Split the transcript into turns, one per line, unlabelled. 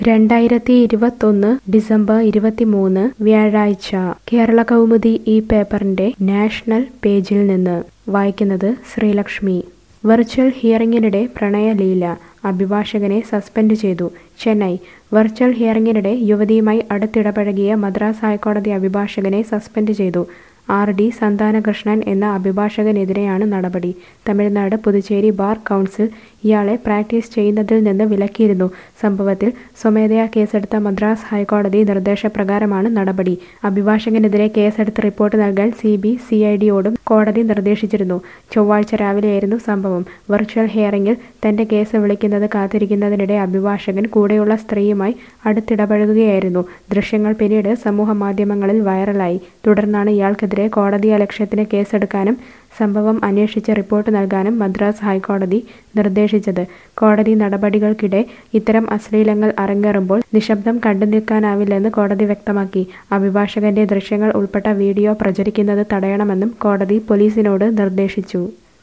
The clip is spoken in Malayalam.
രണ്ടായിരത്തി ഇരുപത്തൊന്ന് ഡിസംബർ ഇരുപത്തിമൂന്ന് വ്യാഴാഴ്ച കേരള കൗമുദി ഈ പേപ്പറിന്റെ നാഷണൽ പേജിൽ നിന്ന് വായിക്കുന്നത് ശ്രീലക്ഷ്മി വെർച്വൽ ഹിയറിംഗിനിടെ പ്രണയലീല അഭിഭാഷകനെ സസ്പെൻഡ് ചെയ്തു ചെന്നൈ വെർച്വൽ ഹിയറിംഗിനിടെ യുവതിയുമായി അടുത്തിടപഴകിയ മദ്രാസ് ഹൈക്കോടതി അഭിഭാഷകനെ സസ്പെൻഡ് ചെയ്തു ആർ ഡി സന്താനകൃഷ്ണൻ എന്ന അഭിഭാഷകനെതിരെയാണ് നടപടി തമിഴ്നാട് പുതുച്ചേരി ബാർ കൗൺസിൽ ഇയാളെ പ്രാക്ടീസ് ചെയ്യുന്നതിൽ നിന്ന് വിലക്കിയിരുന്നു സംഭവത്തിൽ സ്വമേധയാ കേസെടുത്ത മദ്രാസ് ഹൈക്കോടതി നിർദ്ദേശപ്രകാരമാണ് നടപടി അഭിഭാഷകനെതിരെ കേസെടുത്ത് റിപ്പോർട്ട് നൽകാൻ സി ബി സി ഐ ഡിയോടും കോടതി നിർദ്ദേശിച്ചിരുന്നു ചൊവ്വാഴ്ച രാവിലെയായിരുന്നു സംഭവം വെർച്വൽ ഹിയറിംഗിൽ തന്റെ കേസ് വിളിക്കുന്നത് കാത്തിരിക്കുന്നതിനിടെ അഭിഭാഷകൻ കൂടെയുള്ള സ്ത്രീയുമായി അടുത്തിടപഴകുകയായിരുന്നു ദൃശ്യങ്ങൾ പിന്നീട് സമൂഹ മാധ്യമങ്ങളിൽ വൈറലായി തുടർന്നാണ് ഇയാൾക്കെതിരെ കോടതിയലക്ഷ്യത്തിന് കേസെടുക്കാനും സംഭവം അന്വേഷിച്ച് റിപ്പോർട്ട് നൽകാനും മദ്രാസ് ഹൈക്കോടതി നിർദ്ദേശിച്ചത് കോടതി നടപടികൾക്കിടെ ഇത്തരം അശ്ലീലങ്ങൾ അരങ്ങേറുമ്പോൾ നിശബ്ദം കണ്ടു നിൽക്കാനാവില്ലെന്ന് കോടതി വ്യക്തമാക്കി അഭിഭാഷകന്റെ ദൃശ്യങ്ങൾ ഉൾപ്പെട്ട വീഡിയോ പ്രചരിക്കുന്നത് തടയണമെന്നും കോടതി പോലീസിനോട് നിർദ്ദേശിച്ചു